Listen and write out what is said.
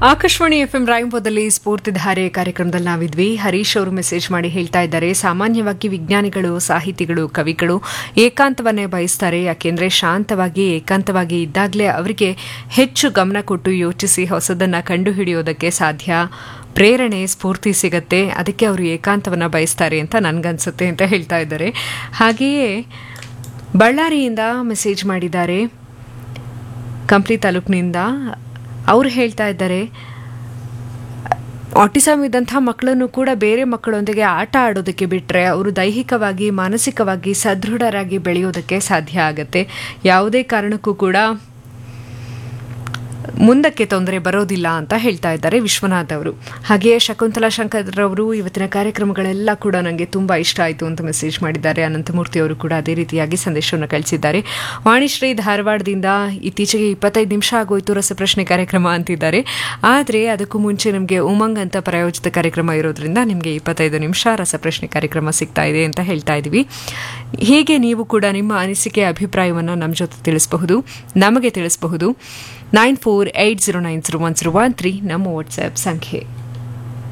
Akashvani FM ಎಂ ರಾಯಂಪುರದಲ್ಲಿ ಸ್ಫೂರ್ತಿಧಾರೆ ಕಾರ್ಯಕ್ರಮದಲ್ಲಿ ನಾವಿದ್ವಿ ಹರೀಶ್ ಅವರು ಮೆಸೇಜ್ ಮಾಡಿ ಹೇಳ್ತಾ ಇದ್ದಾರೆ ಸಾಮಾನ್ಯವಾಗಿ ವಿಜ್ಞಾನಿಗಳು ಸಾಹಿತಿಗಳು ಕವಿಗಳು ಏಕಾಂತವನ್ನೇ ಬಯಸ್ತಾರೆ ಯಾಕೆಂದ್ರೆ ಶಾಂತವಾಗಿ ಏಕಾಂತವಾಗಿ ಇದ್ದಾಗಲೇ ಅವರಿಗೆ ಹೆಚ್ಚು ಗಮನ ಕೊಟ್ಟು ಯೋಚಿಸಿ ಹೊಸದನ್ನ ಕಂಡುಹಿಡಿಯೋದಕ್ಕೆ ಸಾಧ್ಯ ಪ್ರೇರಣೆ ಸ್ಫೂರ್ತಿ ಸಿಗತ್ತೆ ಅದಕ್ಕೆ ಅವರು ಏಕಾಂತವನ್ನ ಬಯಸ್ತಾರೆ ಅಂತ ನನ್ಗನ್ಸುತ್ತೆ ಅಂತ ಹೇಳ್ತಾ ಇದ್ದಾರೆ ಹಾಗೆಯೇ ಬಳ್ಳಾರಿಯಿಂದ ಮೆಸೇಜ್ ಮಾಡಿದ್ದಾರೆ ಕಂಪ್ಲಿ ತಾಲೂಕಿನಿಂದ ಅವ್ರು ಹೇಳ್ತಾ ಇದ್ದಾರೆ ಆಟಿಸಮ್ ಇದ್ದಂಥ ಮಕ್ಕಳನ್ನು ಕೂಡ ಬೇರೆ ಮಕ್ಕಳೊಂದಿಗೆ ಆಟ ಆಡೋದಕ್ಕೆ ಬಿಟ್ಟರೆ ಅವರು ದೈಹಿಕವಾಗಿ ಮಾನಸಿಕವಾಗಿ ಸದೃಢರಾಗಿ ಬೆಳೆಯೋದಕ್ಕೆ ಸಾಧ್ಯ ಆಗುತ್ತೆ ಯಾವುದೇ ಕಾರಣಕ್ಕೂ ಕೂಡ ಮುಂದಕ್ಕೆ ತೊಂದರೆ ಬರೋದಿಲ್ಲ ಅಂತ ಹೇಳ್ತಾ ಇದ್ದಾರೆ ವಿಶ್ವನಾಥ್ ಅವರು ಹಾಗೆಯೇ ಶಕುಂತಲಾ ಶಂಕರ್ ಅವರು ಇವತ್ತಿನ ಕಾರ್ಯಕ್ರಮಗಳೆಲ್ಲ ಕೂಡ ನನಗೆ ತುಂಬ ಇಷ್ಟ ಆಯಿತು ಅಂತ ಮೆಸೇಜ್ ಮಾಡಿದ್ದಾರೆ ಅನಂತಮೂರ್ತಿ ಅವರು ಕೂಡ ಅದೇ ರೀತಿಯಾಗಿ ಸಂದೇಶವನ್ನು ಕಳಿಸಿದ್ದಾರೆ ವಾಣಿಶ್ರೀ ಧಾರವಾಡದಿಂದ ಇತ್ತೀಚೆಗೆ ಇಪ್ಪತ್ತೈದು ನಿಮಿಷ ಆಗೋಯ್ತು ರಸಪ್ರಶ್ನೆ ಕಾರ್ಯಕ್ರಮ ಅಂತಿದ್ದಾರೆ ಆದರೆ ಅದಕ್ಕೂ ಮುಂಚೆ ನಮಗೆ ಉಮಂಗ್ ಅಂತ ಪ್ರಾಯೋಜಿತ ಕಾರ್ಯಕ್ರಮ ಇರೋದ್ರಿಂದ ನಿಮಗೆ ಇಪ್ಪತ್ತೈದು ನಿಮಿಷ ರಸಪ್ರಶ್ನೆ ಕಾರ್ಯಕ್ರಮ ಸಿಗ್ತಾ ಇದೆ ಅಂತ ಹೇಳ್ತಾ ಇದ್ದೀವಿ ಹೀಗೆ ನೀವು ಕೂಡ ನಿಮ್ಮ ಅನಿಸಿಕೆ ಅಭಿಪ್ರಾಯವನ್ನು ನಮ್ಮ ಜೊತೆ ತಿಳಿಸಬಹುದು ನಮಗೆ ತಿಳಿಸಬಹುದು nine four eight zero nine zero one zero one three ನಮ್ಮ ವಾಟ್ಸ್ಆ್ಯಪ್ ಸಂಖ್ಯೆ